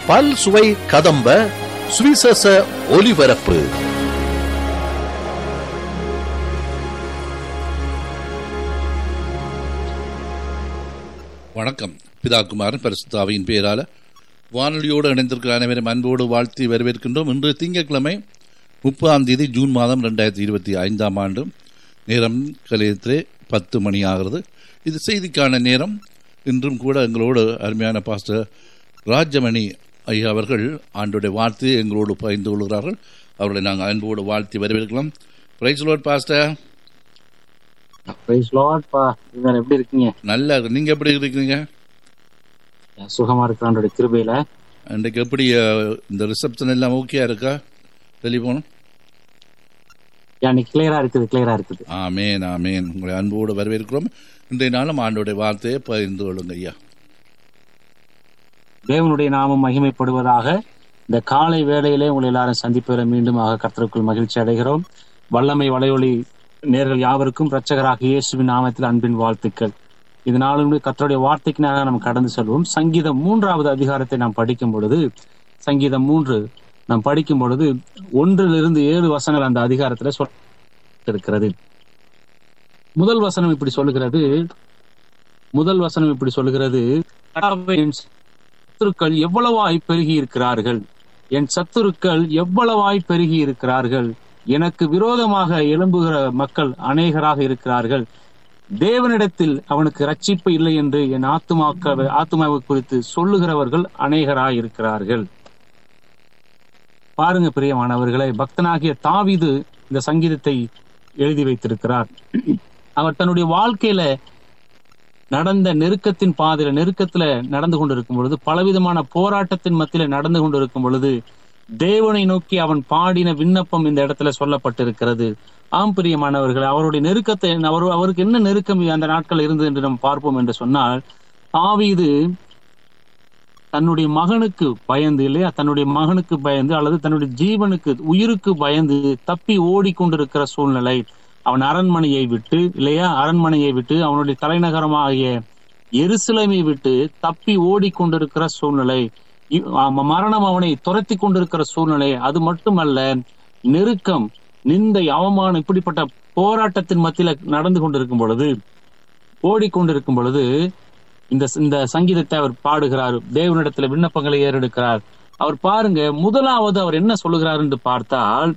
பல் சுவை கதம்ப சுவிசேஷ ஒலிபரப்பு வணக்கம் பிதா குமாரன் பரிசுத்தாவியின் பெயரால வானொலியோடு இணைந்திருக்கிற அனைவரும் அன்போடு வாழ்த்தி வரவேற்கின்றோம் இன்று திங்கட்கிழமை முப்பதாம் தேதி ஜூன் மாதம் ரெண்டாயிரத்தி இருபத்தி ஐந்தாம் ஆண்டு நேரம் கலையத்திலே பத்து மணி ஆகிறது இது செய்திக்கான நேரம் இன்றும் கூட எங்களோடு அருமையான பாஸ்டர் ராஜமணி ஐயா அவர்கள் ஆண்டுடைய வாழ்த்து எங்களோடு பகிர்ந்து கொள்கிறார்கள் அவர்களை நாங்கள் அன்போடு வாழ்த்தி வரவேற்கலாம் praise lord pastor praise lord பா இவர் எப்படி இருக்கீங்க நல்லா இருக்கு நீங்க எப்படி இருக்கிறீங்க சுகமா இருக்கிறாண்டோட கிருபையில அன்றைக்கு எப்படி அஹ், இந்த ரிசப்ஷன் எல்லாம் ஓகேயா இருக்கா டெலிஃபோன் எனக்கு கிளியரா இருக்குது கிளியரா இருக்குது ஆமேன் ஆமேன் உங்களை அன்போடு வரவேற்கிறோம் இன்றைய நாளும் ஆண்டோடைய வார்த்தையை பகிர்ந்து கொள்ளுங்க ஐயா தேவனுடைய நாமம் மகிமைப்படுவதாக இந்த காலை வேளையிலே உங்களை எல்லாரும் சந்திப்பதில் மீண்டுமாக கர்த்தருக்குள் மகிழ்ச்சி அடைகிறோம் வல்லமை வலையொலி நேர்கள் யாவருக்கும் இரட்சகராக இயேசுவின் நாமத்தில் அன்பின் வாழ்த்துக்கள் இதனாலும் கர்த்தருடைய வார்த்தைக்கு நேராக நாம் கடந்து செல்வோம் சங்கீதம் மூன்றாவது அதிகாரத்தை நாம் படிக்கும் பொழுது சங்கீதம் மூன்று நாம் படிக்கும் பொழுது ஒன்றிலிருந்து ஏழு வசனங்கள் அந்த அதிகாரத்துல சொல் இருக்கிறது முதல் வசனம் இப்படி சொல்லுகிறது முதல் வசனம் இப்படி சொல்லுகிறது "கர்த்தாவே, என் சத்துருக்கள் எவ்வளவாய் பெருகி இருக்கிறார்கள் என் சத்துருக்கள் எவ்வளவாய் பெருகி இருக்கிறார்கள் எனக்கு விரோதமாக எழும்புகிற மக்கள் அநேகராக இருக்கிறார்கள் தேவனிடத்தில் அவனுக்கு ரட்சிப்பு இல்லை என்று என் ஆத்துமாக்க ஆத்துமாவை குறித்து சொல்லுகிறவர்கள் அநேகராய் இருக்கிறார்கள் பாருங்க பிரியமானவர்களே பக்தனாகிய தாவீது இந்த சங்கீதத்தை எழுதி வைத்திருக்கிறார் அவர் தன்னுடைய வாழ்க்கையில நடந்த நெருக்கத்தின் பாதையில நெருக்கத்துல நடந்து கொண்டிருக்கும் பொழுது பலவிதமான போராட்டத்தின் மத்தியில நடந்து கொண்டிருக்கும் பொழுது தேவனை நோக்கி அவன் பாடின விண்ணப்பம் இந்த இடத்துல சொல்லப்பட்டிருக்கிறது ஆம் பிரியமானவர்கள் அவருடைய நெருக்கத்தை அவர் அவருக்கு என்ன நெருக்கம் அந்த நாட்கள் இருந்தது என்று நாம் பார்ப்போம் என்று சொன்னால் தாவீது தன்னுடைய மகனுக்கு பயந்து இல்லையா தன்னுடைய மகனுக்கு பயந்து அல்லது தன்னுடைய ஜீவனுக்கு உயிருக்கு பயந்து தப்பி ஓடிக்கொண்டிருக்கிற சூழ்நிலை அவன் அரண்மனையை விட்டு இல்லையா அரண்மனையை விட்டு அவனுடைய தலைநகரமாகிய எருசலேமை விட்டு தப்பி ஓடிக்கொண்டிருக்கிற சூழ்நிலை இ- ஆம- மரணம் அவனை துரத்தி கொண்டிருக்கிற சூழ்நிலை அது மட்டுமல்ல நெருக்கம் நிந்தை அவமானம் இப்படிப்பட்ட போராட்டத்தின் மத்தியில நடந்து கொண்டிருக்கும் பொழுது ஓடிக்கொண்டிருக்கும் பொழுது இந்த இந்த சங்கீதத்தை அவர் பாடுகிறார் தேவனிடத்துல விண்ணப்பங்களை ஏறெடுக்கிறார் அவர் பாருங்க முதலாவது அவர் என்ன சொல்லுகிறார் என்று பார்த்தால்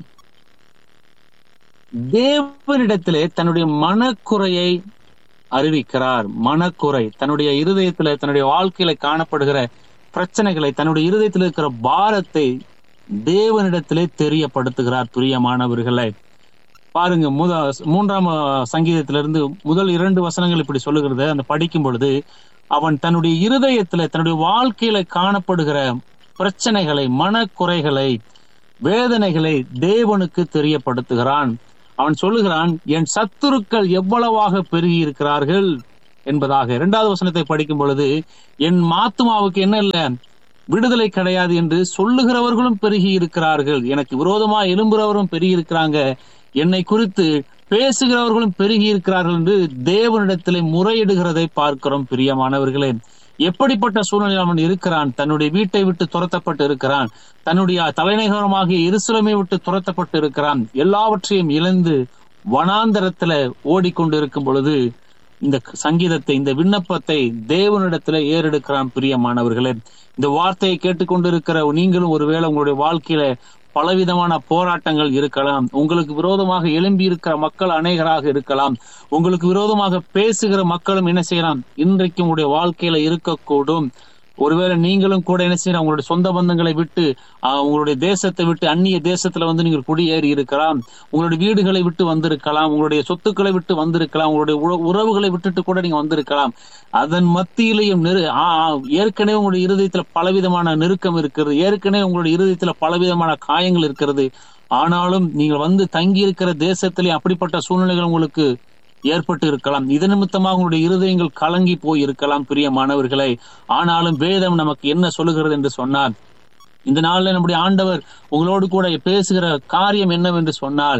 தேவனிடத்திலே தன்னுடைய மனக்குறையை அறிவிக்கிறார் மனக்குறை தன்னுடைய இருதயத்துல தன்னுடைய வாழ்க்கையில காணப்படுகிற பிரச்சனைகளை தன்னுடைய இருதயத்தில் இருக்கிற பாரத்தை தேவனிடத்திலே தெரியப்படுத்துகிறார் பிரியமானவர்களை பாருங்க முத மூன்றாம் அஹ், சங்கீதத்திலிருந்து முதல் இரண்டு வசனங்கள் இப்படி சொல்லுகிறது அந்த படிக்கும் பொழுது அவன் தன்னுடைய இருதயத்துல தன்னுடைய வாழ்க்கையில காணப்படுகிற பிரச்சனைகளை மனக்குறைகளை வேதனைகளை தேவனுக்கு தெரியப்படுத்துகிறான் அவன் சொல்லுகிறான் என் சத்துருக்கள் எவ்வளவாக பெருகி இருக்கிறார்கள் என்பதாக இரண்டாவது வசனத்தை படிக்கும் பொழுது என் மாத்துமாவுக்கு என்ன இல்ல விடுதலை கிடையாது என்று சொல்லுகிறவர்களும் பெருகி இருக்கிறார்கள் எனக்கு விரோதமா எழும்புறவரும் பெருகி இருக்கிறாங்க என்னை குறித்து பேசுகிறவர்களும் பெருகி இருக்கிறார்கள் என்று தேவனிடத்திலே முறையிடுகிறதை பார்க்கிறோம் பிரியமானவர்களே எப்படிப்பட்ட சூழ்நிலையில் அவன் இருக்கிறான் தன்னுடைய வீட்டை விட்டு துரத்தப்பட்டு இருக்கிறான் தன்னுடைய தலைநகரமாகிய எருசலேமை விட்டு துரத்தப்பட்டு இருக்கிறான் எல்லாவற்றையும் இழந்து வனாந்தரத்துல ஓடிக்கொண்டு இருக்கும் பொழுது இந்த சங்கீதத்தை இந்த விண்ணப்பத்தை தேவனிடத்துல ஏறெடுக்கிறான் பிரியமானவர்களே இந்த வார்த்தையை கேட்டுக்கொண்டிருக்கிற நீங்களும் ஒருவேளை உங்களுடைய வாழ்க்கையில பலவிதமான போராட்டங்கள் இருக்கலாம் உங்களுக்கு விரோதமாக எழும்பி இருக்கிற மக்கள் அநேகராக இருக்கலாம் உங்களுக்கு விரோதமாக பேசுகிற மக்களும் என்ன செய்யலாம் இன்றைக்கு உங்களுடைய வாழ்க்கையில இருக்கக்கூடும் ஒருவேளை நீங்களும் கூட என்ன செய்யலாம் உங்களுடைய சொந்த பந்தங்களை விட்டு ஆஹ், உங்களுடைய தேசத்தை விட்டு அந்நிய தேசத்துல வந்து நீங்கள் குடியேறி இருக்கலாம் உங்களுடைய வீடுகளை விட்டு வந்திருக்கலாம் உங்களுடைய சொத்துக்களை விட்டு வந்திருக்கலாம் உங்களுடைய உற- உறவுகளை விட்டுட்டு கூட நீங்க வந்திருக்கலாம் அதன் மத்தியிலையும் நெரு ஆ, ஆ, ஏற்கனவே உங்களுடைய இருதயத்துல பலவிதமான நெருக்கம் இருக்கிறது ஏற்கனவே உங்களுடைய இருதயத்துல பலவிதமான காயங்கள் இருக்கிறது ஆனாலும் நீங்கள் வந்து தங்கி இருக்கிற தேசத்திலே அப்படிப்பட்ட சூழ்நிலைகள் உங்களுக்கு ஏற்பட்டு இருக்கலாம் இது நிமித்தமாக உங்களுடைய இருதயங்கள் கலங்கி போய் இருக்கலாம் பிரியமானவர்களே ஆனாலும் வேதம் நமக்கு என்ன சொல்லுகிறது என்று சொன்னால் இந்த நாளில் நம்முடைய ஆண்டவர் உங்களோடு கூட பேசுகிற காரியம் என்னவென்று சொன்னால்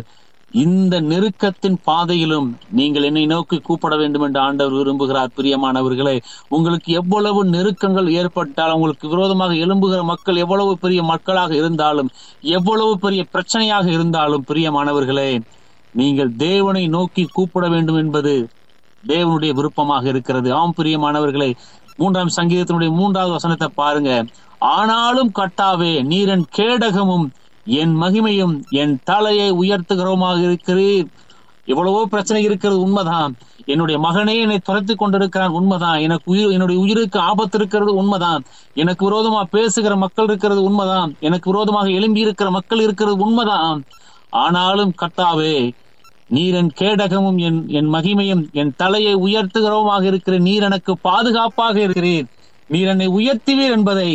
இந்த நெருக்கத்தின் பாதையிலும் நீங்கள் என்னை நோக்கி கூப்பிட வேண்டும் என்று ஆண்டவர் விரும்புகிறார் பிரியமானவர்களே உங்களுக்கு எவ்வளவு நெருக்கங்கள் ஏற்பட்டால் உங்களுக்கு விரோதமாக எழும்புகிற மக்கள் எவ்வளவு பெரிய மக்களாக இருந்தாலும் எவ்வளவு பெரிய பிரச்சனையாக இருந்தாலும் பிரியமானவர்களே நீங்கள் தேவனை நோக்கி கூப்பிட வேண்டும் என்பது தேவனுடைய விருப்பமாக இருக்கிறது ஆம் பிரியமானவர்களே மூன்றாம் சங்கீதத்தினுடைய மூன்றாவது வசனத்தை பாருங்க ஆனாலும் கட்டாவே நீரன் கேடகமும் என் மகிமையும் என் தலையை உயர்த்துகிறோமாக இருக்கிறீர் எவ்வளவோ பிரச்சனை இருக்கிறது உண்மைதான் என்னுடைய மகனே என்னை துரத்தி கொண்டிருக்கிறான் உண்மைதான் எனக்கு உயிர் என்னுடைய உயிருக்கு ஆபத்து இருக்கிறது உண்மைதான் எனக்கு விரோதமா பேசுகிற மக்கள் இருக்கிறது உண்மைதான் எனக்கு விரோதமாக எழும்பி இருக்கிற மக்கள் இருக்கிறது உண்மைதான் ஆனாலும் கர்த்தாவே நீர் என் கேடகமும் என் என் மகிமையும் என் தலையை உயர்த்துகிறோமாக இருக்கிற நீர் எனக்கு பாதுகாப்பாக இருக்கிறீர் நீர் என்னை உயர்த்துவீர் என்பதை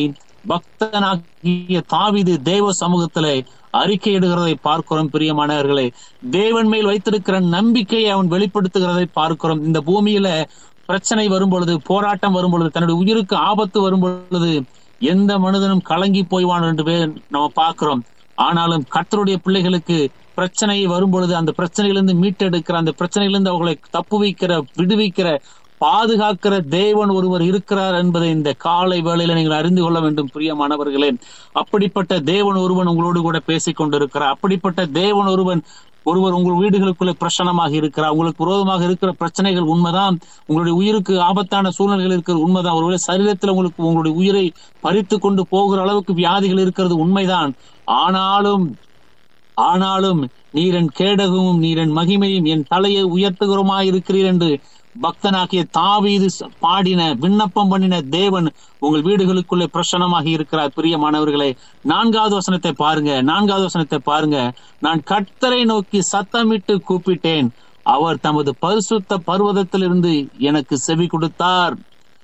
பக்தனாகிய தாவிது தேவ சமூகத்திலே அறிக்கையிடுகிறதை பார்க்கிறோம் பிரியமானவர்களே தேவன் மேல் வைத்திருக்கிற நம்பிக்கையை அவன் வெளிப்படுத்துகிறதை பார்க்கிறோம் இந்த பூமியில பிரச்சனை வரும் பொழுது போராட்டம் வரும் பொழுது தன்னுடைய உயிருக்கு ஆபத்து வரும் பொழுது எந்த மனிதனும் கலங்கி போய்வான் என்று பேர் நம்ம பார்க்கிறோம் ஆனாலும் கர்த்தருடைய பிள்ளைகளுக்கு பிரச்சனை வரும் பொழுது அந்த பிரச்சனையிலிருந்து மீட்டெடுக்கிற அந்த பிரச்சனையிலிருந்து அவர்களை தப்பு வைக்கிற விடுவிக்கிற பாதுகாக்கிற தேவன் ஒருவர் இருக்கிறார் என்பதை இந்த காலை வேளையில நீங்கள் அறிந்து கொள்ள வேண்டும் பிரியமானவர்களே அப்படிப்பட்ட தேவன் ஒருவன் உங்களோடு கூட பேசிக் கொண்டிருக்கிறார் அப்படிப்பட்ட தேவன் ஒருவன் ஒருவர் உங்கள் வீடுகளுக்குள்ளே பிரச்சனமாக இருக்கிறார் உங்களுக்கு விரோதமாக இருக்கிற பிரச்சனைகள் உண்மைதான் உங்களுடைய உயிருக்கு ஆபத்தான சூழ்நிலைகள் இருக்கிறது உண்மைதான் ஒருவேளை சரீரத்தில் உங்களுக்கு உங்களுடைய உயிரை பறித்து கொண்டு போகிற அளவுக்கு வியாதிகள் இருக்கிறது உண்மைதான் ஆனாலும் ஆனாலும் நீரன் கேடகமும் நீரன் மகிமையும் என் தலையை உயர்த்துகிறோமா இருக்கிறீர் என்று பக்தனாகிய தாவீது பாடின விண்ணப்பம் பண்ணின தேவன் உங்கள் வீடுகளுக்குள்ளே பிரசனமாக இருக்கிறார் பிரியமானவர்களே நான்காவது வசனத்தை பாருங்க நான்காவது வசனத்தை பாருங்க நான் கர்த்தரை நோக்கி சத்தமிட்டு கூப்பிட்டேன் அவர் தமது பரிசுத்த பர்வதத்திலிருந்து எனக்கு செவி கொடுத்தார்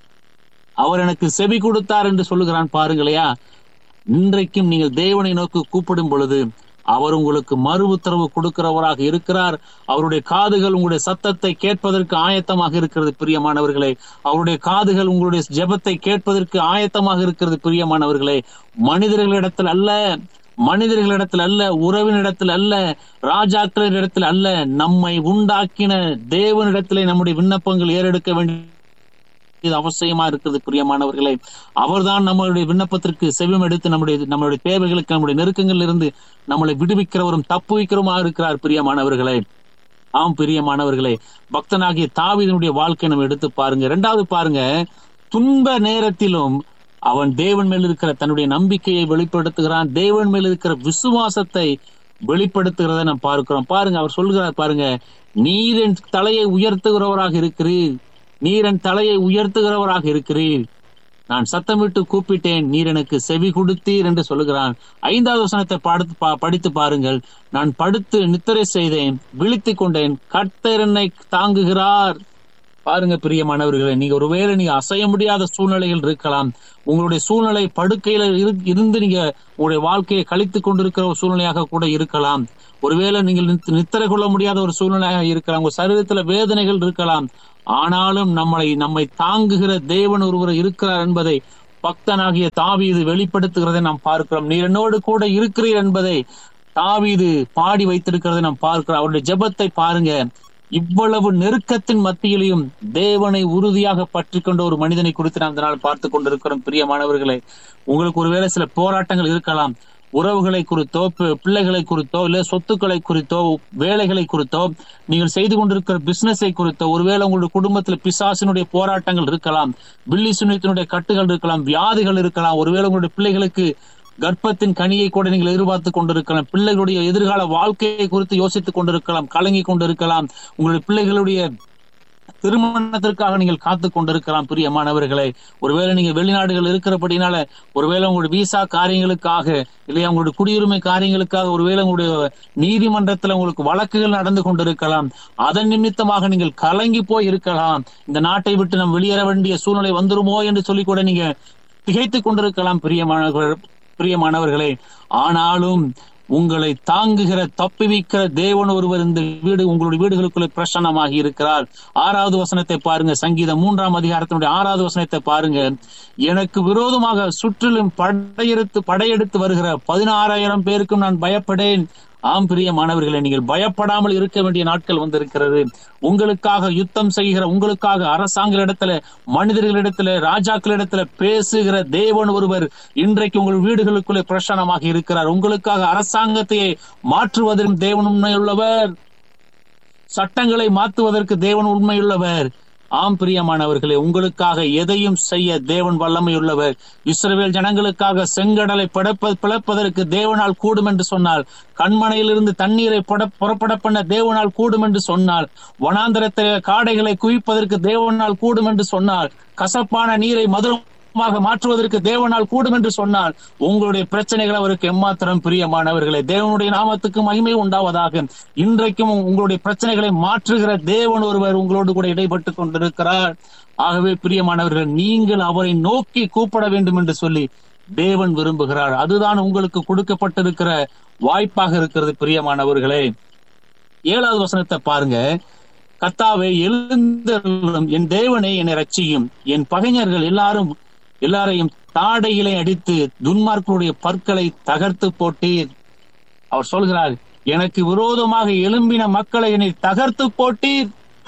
அவர் எனக்கு செவி கொடுத்தார் என்று சொல்லுகிறான் பாருங்களையா இன்றைக்கும் நீங்கள் தேவனை நோக்கி கூப்பிடும் பொழுது அவர் உங்களுக்கு மறு உத்தரவு கொடுக்கிறவராக இருக்கிறார் அவருடைய காதுகள் உங்களுடைய சத்தத்தை கேட்பதற்கு ஆயத்தமாக இருக்கிறது பிரியமானவர்களே அவருடைய காதுகள் உங்களுடைய ஜெபத்தை கேட்பதற்கு ஆயத்தமாக இருக்கிறது பிரியமானவர்களே மனிதர்களிடத்தில் அல்ல மனிதர்களிடத்தில் அல்ல உறவினிடத்தில் அல்ல ராஜாக்களிடத்தில் அல்ல நம்மை உண்டாக்கின தேவனிடத்திலே நம்முடைய விண்ணப்பங்கள் ஏறெடுக்க வேண்டிய இது அவசியமா இருக்கிறது பிரியமானவர்களே அவர்தான் நம்மளுடைய விண்ணப்பத்திற்கு செவியம் எடுத்து நம்முடைய நம்மளுடைய தேவைகளுக்கு நம்முடைய நெருக்கங்களில் இருந்து நம்மளை விடுவிக்கிறவரும் தப்பு வைக்கிறவருமா இருக்கிறார் பிரியமானவர்களே ஆம் பிரியமானவர்களே பக்தனாகிய தாவீதனுடைய வாழ்க்கை நம்ம எடுத்து பாருங்க இரண்டாவது பாருங்க துன்ப நேரத்திலும் அவன் தேவன் மேல் இருக்கிற தன்னுடைய நம்பிக்கையை வெளிப்படுத்துகிறான் தேவன் மேல் இருக்கிற விசுவாசத்தை வெளிப்படுத்துகிறத நம்ம பார்க்கிறோம் பாருங்க அவர் சொல்கிறார் பாருங்க நீரின் தலையை உயர்த்துகிறவராக இருக்கிறீர் நீரன் தலையை உயர்த்துகிறவராக இருக்கிறீர் நான் சத்தமிட்டு கூப்பிட்டேன் நீர் எனக்கு செவி கொடுத்தீர் என்று சொல்லுகிறான் ஐந்தாவது வசனத்தை படுத்து பா- படித்து பாருங்கள் நான் படுத்து நித்திரை செய்தேன் விழித்துக் கொண்டேன் கர்த்தர் என்னை தாங்குகிறார் பாருங்க பிரியமானவர்களே நீங்க ஒருவேளை நீங்க அசைய முடியாத சூழ்நிலைகள் இருக்கலாம் உங்களுடைய சூழ்நிலை படுக்கையில இரு- இருந்து நீங்க உங்களுடைய வாழ்க்கையை கழித்துக் கொண்டிருக்கிற ஒரு சூழ்நிலையாக கூட இருக்கலாம் ஒருவேளை நீங்கள் நித்- நித்திரை கொள்ள முடியாத ஒரு சூழ்நிலையாக இருக்கலாம் உங்க சரீரத்துல வேதனைகள் இருக்கலாம் ஆனாலும் நம்மளை நம்மை தாங்குகிற தேவன் ஒருவர் இருக்கிறார் என்பதை பக்தனாகிய தாவீது வெளிப்படுத்துகிறதை நாம் பார்க்கிறோம் நீர் என்னோடு கூட இருக்கிறீர் என்பதை தாவீது பாடி வைத்திருக்கிறதை நாம் பார்க்கிறோம் அவருடைய ஜெபத்தை பாருங்க இவ்வளவு நெருக்கத்தின் மத்தியிலையும் தேவனை உறுதியாக பற்றி கொண்ட ஒரு மனிதனை குறித்து நாம் இந்த நாள் பார்த்து கொண்டிருக்கிறோம் பிரியமானவர்களே உங்களுக்கு ஒருவேளை சில போராட்டங்கள் இருக்கலாம் உறவுகளை குறித்தோ பி- பிள்ளைகளை குறித்தோ இல்ல சொத்துக்களை குறித்தோ வேலைகளை குறித்தோ நீங்கள் செய்து கொண்டிருக்கிற பிசினஸை குறித்தோ ஒருவேளை உங்களுடைய குடும்பத்தில் பிசாசினுடைய போராட்டங்கள் இருக்கலாம் பில்லி சுனித்தினுடைய கட்டுகள் இருக்கலாம் வியாதிகள் இருக்கலாம் ஒருவேளை உங்களுடைய பிள்ளைகளுக்கு கர்ப்பத்தின் கனியை கூட நீங்கள் எதிர்பார்த்து கொண்டிருக்கலாம் பிள்ளைகளுடைய எதிர்கால வாழ்க்கையை குறித்து யோசித்துக் கொண்டிருக்கலாம் கலங்கி கொண்டிருக்கலாம் உங்களுடைய பிள்ளைகளுடைய திருமணத்திற்காக நீங்கள் காத்து கொண்டிருக்கலாம் பிரியமானவர்களே ஒருவேளை நீங்க வெளிநாடுகள் இருக்கிறபடினால ஒருவேளை உங்களுடைய விசா காரியங்களுக்காக இல்லையா உங்களுடைய குடியுரிமை காரியங்களுக்காக ஒருவேளை உங்களுடைய நீதிமன்றத்துல உங்களுக்கு வழக்குகள் நடந்து கொண்டிருக்கலாம் அதன் நிமித்தமாக நீங்கள் கலங்கி போய் இருக்கலாம் இந்த நாட்டை விட்டு நாம் வெளியேற வேண்டிய சூழ்நிலை வந்துருமோ என்று சொல்லி கூட நீங்க திகைத்துக் கொண்டிருக்கலாம் பிரியமானவர்கள் பிரியமானவர்களே ஆனாலும் உங்களை தாங்குகிற தப்புவிக்கிற தேவன் ஒருவர் இந்த வீடு உங்களுடைய வீடுகளுக்குள்ளே பிரசன்னமாகி இருக்கிறார் ஆறாவது வசனத்தை பாருங்க சங்கீதம் மூன்றாம் அதிகாரத்தினுடைய ஆறாவது வசனத்தை பாருங்க எனக்கு விரோதமாக சுற்றிலும் படையெடுத்து படையெடுத்து வருகிற பதினாறாயிரம் பேருக்கும் நான் பயப்படேன் ஆம் பிரியமானவர்களே நீங்கள் பயப்படாமல் இருக்க வேண்டிய நாட்கள் வந்திருக்கிறது உங்களுக்காக யுத்தம் செய்கிற உங்களுக்காக அரசாங்களிடத்துல மனிதர்களிடத்துல ராஜாக்களிடத்துல பேசுகிற தேவன் ஒருவர் இன்றைக்கு உங்கள் வீடுகளுக்குள்ளே பிரசனமாக இருக்கிறார் உங்களுக்காக அரசாங்கத்தையே மாற்றுவதிலும் தேவன் உண்மையுள்ளவர் சட்டங்களை மாற்றுவதற்கு தேவன் உண்மையுள்ளவர் ஆம் பிரியமானவர்களே உங்களுக்காக எதையும் செய்ய தேவன் வல்லமையுள்ளவர் இஸ்ரவேல் ஜனங்களுக்காக செங்கடலை பிளப்ப பிளப்பதற்கு தேவனால் கூடும் என்று சொன்னால் கண்மனையிலிருந்து தண்ணீரை புட- புறப்பட பண்ண தேவனால் கூடும் என்று சொன்னால் வனாந்தரத்திலே காடைகளை குவிப்பதற்கு தேவனால் கூடும் என்று சொன்னால் கசப்பான நீரை மதுரம் மாக மாற்றுவதற்கு தேவனால் கூடும் என்று சொன்னால் உங்களுடைய பிரச்சனைகள் அவருக்கு எம்மாத்திரம் பிரியமானவர்களே தேவனுடைய நாமத்துக்கு மகிமை உண்டாவதாக இன்றைக்கும் உங்களுடைய பிரச்சனைகளை மாற்றுகிற தேவன் ஒருவர் உங்களோடு கூட இடைப்பட்டுக் கொண்டிருக்கிறார் ஆகவே பிரியமானவர்கள் நீங்கள் அவரை நோக்கி கூப்பிட வேண்டும் என்று சொல்லி தேவன் விரும்புகிறார் அதுதான் உங்களுக்கு கொடுக்கப்பட்டிருக்கிற வாய்ப்பாக இருக்கிறது பிரியமானவர்களே ஏழாவது வசனத்தை பாருங்க கத்தாவை எழுந்தருளும் என் தேவனை என்னை ரட்சியும் என் பகைஞர்கள் எல்லாரும் எல்லாரையும் தாடையிலே அடித்து துன்மார்க்கருடைய பற்களை தகர்த்து போட்டீர் அவர் சொல்கிறார் எனக்கு விரோதமாக எழும்பின மக்களை என்னை தகர்த்து போட்டீர்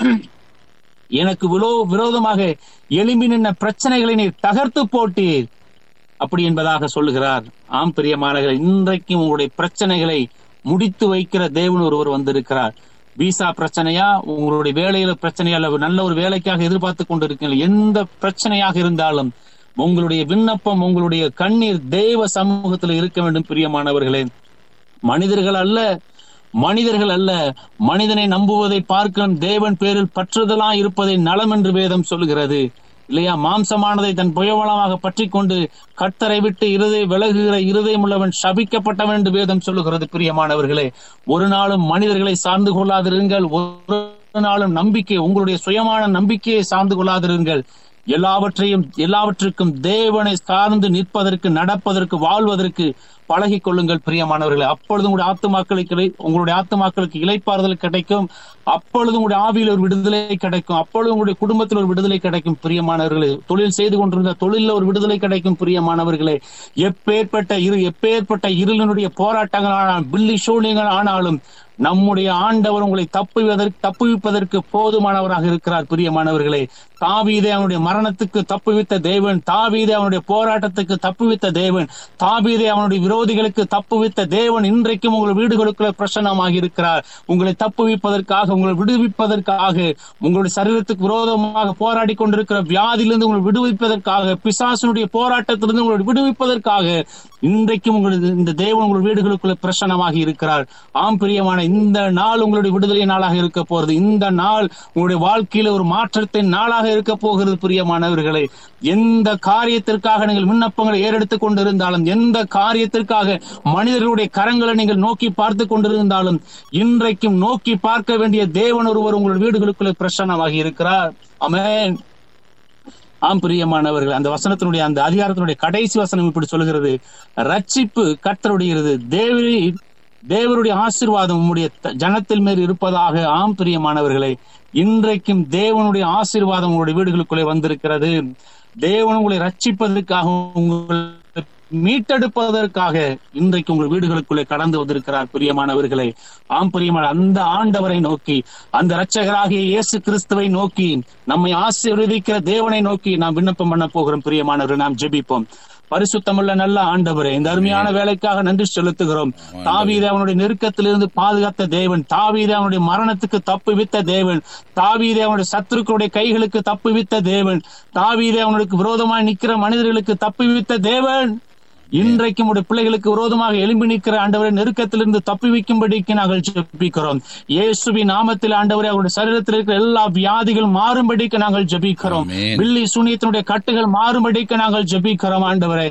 எனக்கு விரோ விரோதமாக எழும்பி நின்ற பிரச்சனைகளை நீ தகர்த்து போட்டீர் அப்படி என்பதாக சொல்லுகிறார் ஆம் பிரியமானவர்களே இன்றைக்கும் உங்களுடைய பிரச்சனைகளை முடித்து வைக்கிற தேவன் ஒருவர் வந்திருக்கிறார் விசா பிரச்சனையா உங்களுடைய வேலையில பிரச்சனையா இல்ல நல்ல ஒரு வேலைக்காக எதிர்பார்த்து கொண்டிருக்கீங்க எந்த பிரச்சனையாக இருந்தாலும் உங்களுடைய விண்ணப்பம் உங்களுடைய கண்ணீர் தேவ சமூகத்தில் இருக்க வேண்டும் பிரியமானவர்களே மனிதர்கள் அல்ல மனிதர்கள் அல்ல மனிதனை நம்புவதை பார்க்க தேவன் பேரில் பற்றுதலா இருப்பதை நலம் என்று வேதம் சொல்லுகிறது இல்லையா மாம்சமானதை தன் புயவளமாக பற்றி கொண்டு கத்தரை விட்டு இருதை விலகுகிற இருதயம் உள்ளவன் சபிக்கப்பட்டவன் என்று வேதம் சொல்லுகிறது பிரியமானவர்களே ஒரு நாளும் மனிதர்களை சார்ந்து கொள்ளாதிருங்கள் ஒரு நாளும் நம்பிக்கை உங்களுடைய சுயமான நம்பிக்கையை சார்ந்து கொள்ளாதிருங்கள் எல்லாவற்றையும் எல்லாவற்றுக்கும் தேவனை சார்ந்து நிற்பதற்கு நடப்பதற்கு வாழ்வதற்கு பழகிக் கொள்ளுங்கள் பிரியமானவர்களே அப்பொழுது உங்களுடைய ஆத்துமாக்களுக்கு இலை- உங்களுடைய ஆத்துமாக்களுக்கு இலைப்பாறுதல் கிடைக்கும் அப்பொழுது உங்களுடைய ஆவியில் ஒரு விடுதலை கிடைக்கும் அப்பொழுது உங்களுடைய குடும்பத்தில் ஒரு விடுதலை கிடைக்கும் பிரியமானவர்களே தொழில் செய்து கொண்டிருந்த தொழிலில் ஒரு விடுதலை கிடைக்கும் பிரியமானவர்களே எப்பேற்பட்ட இரு எப்பேற்பட்ட இருளினுடைய போராட்டங்கள் ஆனாலும் பில்லி சூழ்நிலைகள் ஆனாலும் நம்முடைய ஆண்டவர் உங்களை தப்புவதற்கு தப்புவிப்பதற்கு போதுமானவராக இருக்கிறார் பிரியமானவர்களே தாவீதே அவனுடைய மரணத்துக்கு தப்புவித்த தேவன் தாவீதே அவனுடைய போராட்டத்துக்கு தப்புவித்த தேவன் தாவீதே அவனுடைய விரோதிகளுக்கு தப்புவித்த தேவன் இன்றைக்கும் உங்கள் வீடுகளுக்குள்ள பிரசன்னமாக இருக்கிறார் உங்களை தப்புவிப்பதற்காக உங்களை விடுவிப்பதற்காக உங்களுடைய சரீரத்துக்கு விரோதமாக போராடி கொண்டிருக்கிற வியாதியிலிருந்து உங்களை விடுவிப்பதற்காக பிசாசனுடைய போராட்டத்திலிருந்து உங்களை விடுவிப்பதற்காக இன்றைக்கும் உங்களது இந்த தேவன் உங்கள் வீடுகளுக்குள்ள பிரசன்னமாக இருக்கிறார் ஆம் பிரியமான இந்த நாள் உங்களுடைய விடுதலை நாளாக இருக்க போறது இந்த நாள் உங்களுடைய வாழ்க்கையில ஒரு மாற்றத்தின் நாளாக இருக்க போகிறது பிரியமானவர்களே எந்த காரியத்திற்காக நீங்கள் விண்ணப்பங்களை ஏறெடுத்துக் கொண்டிருந்தாலும் எந்த காரியத்திற்காக மனிதர்களுடைய கரங்களை நீங்கள் நோக்கி பார்த்து கொண்டிருந்தாலும் இன்றைக்கும் நோக்கி பார்க்க வேண்டிய தேவன் ஒருவர் உங்கள் வீடுகளுக்குள்ளே பிரசன்னமாக இருக்கிறார் ஆமென் ஆம் பிரியமானவர்கள் அந்த வசனத்தினுடைய அந்த அதிகாரத்தினுடைய கடைசி வசனம் இப்படி சொல்லுகிறது ரட்சிப்பு கர்த்தருடையது தேவரி தேவருடைய ஆசீர்வாதம் உம்முடைய த- ஜனத்தில் மேல் இருப்பதாக ஆம் பிரியமானவர்களே இன்றைக்கும் தேவனுடைய ஆசீர்வாதம் உங்களுடைய வீடுகளுக்குள்ளே வந்திருக்கிறது தேவன் உங்களை ரட்சிப்பதற்காக உங்களை மீட்டெடுப்பதற்காக இன்றைக்கு உங்கள் வீடுகளுக்குள்ளே கடந்து வந்திருக்கிறார் பிரியமானவர்களே ஆம் பிரியமான அந்த ஆண்டவரை நோக்கி அந்த இரட்சகராகிய இயேசு கிறிஸ்துவை நோக்கி நம்மை ஆசீர்வதிக்கிற தேவனை நோக்கி நாம் விண்ணப்பம் பண்ண போகிறோம் பிரியமானவர்கள் நாம் ஜெபிப்போம் பரிசுத்தமுள்ள நல்ல ஆண்டவரே இந்த அருமையான வேலைக்காக நன்றி செலுத்துகிறோம் தாவீதை அவனுடைய நெருக்கத்திலிருந்து பாதுகாத்த தேவன் தாவீதை அவனுடைய மரணத்துக்கு தப்புவித்த தேவன் தாவீதை அவனுடைய சத்துருக்களுடைய கைகளுக்கு தப்புவித்த தேவன் தாவீதை அவனுக்கு விரோதமாய் நிற்கிற மனிதர்களுக்கு தப்புவித்த தேவன் இன்றைக்கும் உடைய பிள்ளைகளுக்கு விரோதமாக எழும்பி நிற்கிற ஆண்டவரை நெருக்கத்திலிருந்து தப்பி வைக்கும்படிக்கு நாங்கள் ஜெபிக்கிறோம் இயேசுவின் நாமத்தில் ஆண்டவரை அவருடைய சரீரத்தில் இருக்கிற எல்லா வியாதிகள் மாறும்படிக்கு நாங்கள் ஜெபிக்கிறோம் ஆமென். பில்லி சூனியத்தினுடைய கட்டுகள் மாறும்படிக்கு நாங்கள் ஜெபிக்கிறோம் ஆண்டவரை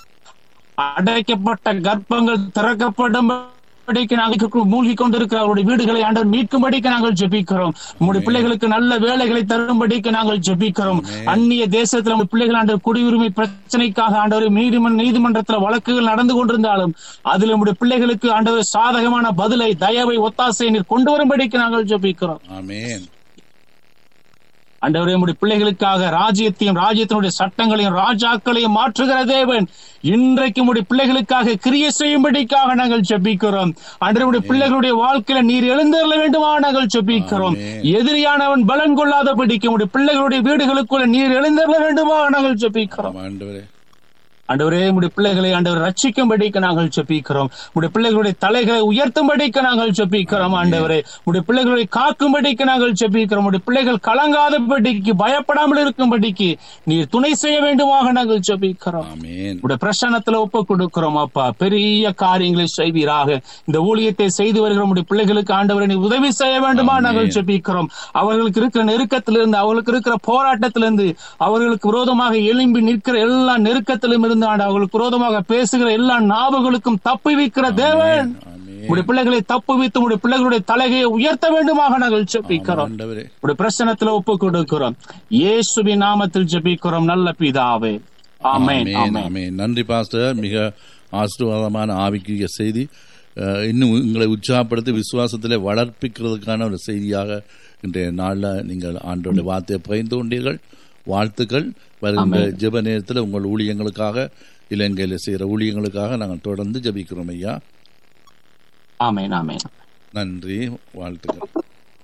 அடைக்கப்பட்ட கர்ப்பங்கள் திறக்கப்படும்படிக்கு நாங்கள் மூழ்கி கொண்டிருக்கிற அவருடைய வீடுகளை ஆண்டவர் மீட்கும்படிக்கு நாங்கள் ஜெபிக்கிறோம் உங்களுடைய பிள்ளைகளுக்கு நல்ல வேலைகளை தரும்படிக்கு நாங்கள் ஜெபிக்கிறோம் அந்நிய தேசத்துல உங்கள் பிள்ளைகள் ஆண்டவர் குடியுரிமை பிரச்சனைக்காக ஆண்டவர் நீதிமன்ற நீதிமன்றத்துல வழக்குகள் நடந்து கொண்டிருந்தாலும் அதில் நம்முடைய பிள்ளைகளுக்கு ஆண்டவர் சாதகமான பதிலை தயவை ஒத்தாசை நீர் கொண்டு வரும்படிக்கு நாங்கள் ஜெபிக்கிறோம் ஆமென் ஆண்டவரே உம்முடைய பிள்ளைகளுக்காக ராஜ்யத்தையும் ராஜ்யத்தினுடைய சட்டங்களையும் ராஜாக்களையும் மாற்றுகிற தேவன் இன்றைக்கு உம்முடைய பிள்ளைகளுக்காக கிரியை செய்யும்படிக்காக நாங்கள் ஜெபிக்கிறோம் ஆண்டவருடைய பிள்ளைகளுடைய வாழ்க்கையில நீர் எழுந்தருள வேண்டுமா நாங்கள் ஜெபிக்கிறோம் ஆமென். எதிரியானவன் பலன் கொள்ளாதபடிக்கு உம்முடைய பிள்ளைகளுடைய வீடுகளுக்குள்ள நீர் எழுந்தருள வேண்டுமா நாங்கள் ஜெபிக்கிறோம் ஆமா, ஆண்டவரே ஆண்டவரே உடைய பிள்ளைகளை ஆண்டவர் ரட்சிக்கும்படிக்கு நாங்கள் ஜெபிக்கிறோம் உடைய பிள்ளைகளுடைய தலைகளை உயர்த்தும்படிக்கு நாங்கள் ஜெபிக்கிறோம் ஆண்டவரே உடைய பிள்ளைகளை காக்கும்படிக்கு நாங்கள் ஜெபிக்கிறோம் உடைய பிள்ளைகள் கலங்காதபடிக்கு பயப்படாமல் இருக்கும்படிக்கு நீர் துணை செய்ய வேண்டுமாக நாங்கள் ஜெபிக்கிறோம் ஆமேன் உடைய பிரசன்னத்துல ஒப்பு கொடுக்கிறோம் அப்பா பெரிய காரியங்களை செய்வீராக இந்த ஊழியத்தை செய்து வருகிற உடைய பிள்ளைகளுக்கு ஆண்டவரை நீ உதவி செய்ய வேண்டுமா ஆமென். நாங்கள் ஜெபிக்கிறோம் அவர்களுக்கு இருக்கிற நெருக்கத்திலிருந்து அவர்களுக்கு இருக்கிற போராட்டத்திலிருந்து அவர்களுக்கு விரோதமாக எழும்பி நிற்கிற எல்லா நெருக்கத்திலும் இருந்து ஆண்டு அவர்களுக்கு விரோதமாக பேசுகிற எல்லா நாவுகளுக்கும் தப்பி வைக்கிற தேவன் ஆமென் உடைய பிள்ளைகளை தப்பு வைத்து உடைய பிள்ளைகளுடைய தலைகையை உயர்த்த வேண்டுமாக நாங்கள் ஜெபிக்கிறோம் ஆண்டவரே உடைய பிரசனத்துல ஒப்பு கொடுக்கிறோம் இயேசுவின் நாமத்தில் ஜெபிக்கிறோம் நல்ல பிதாவே ஆமென் ஆமென், ஆமென் ஆமென். நன்றி பாஸ்டர் மிக ஆசீர்வாதமான ஆவிக்குரிய செய்தி அஹ், இன்னும் உங்களை உற்சாகப்படுத்தி விசுவாசத்திலே வளர்ப்பிக்கிறதுக்கான ஒரு செய்தியாக இன்றைய நாளில் நீங்கள் ஆண்டோட வார்த்தையை பகிர்ந்து கொண்டீர்கள் வாழ்த்துக்கள் வருகின்ற ஜெப நேரத்தில் உங்கள் ஊழியங்களுக்காக இலங்கையில் செய்கிற ஊழியங்களுக்காக நாங்கள் தொடர்ந்து ஜெபிக்கிறோம் ஐயா ஆமென் ஆமென் நன்றி வாழ்த்துக்கள்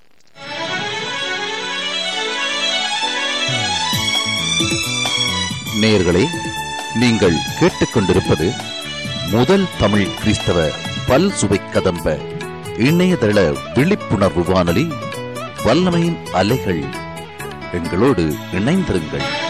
நேயர்களே நீங்கள் கேட்டுக்கொண்டிருப்பது முதல் தமிழ் கிறிஸ்தவ பல் சுவை கதம்ப இணையதள விழிப்புணர்வு வானொலி வல்லமையின் அலைகள் எங்களோடு இணைந்திருங்கள்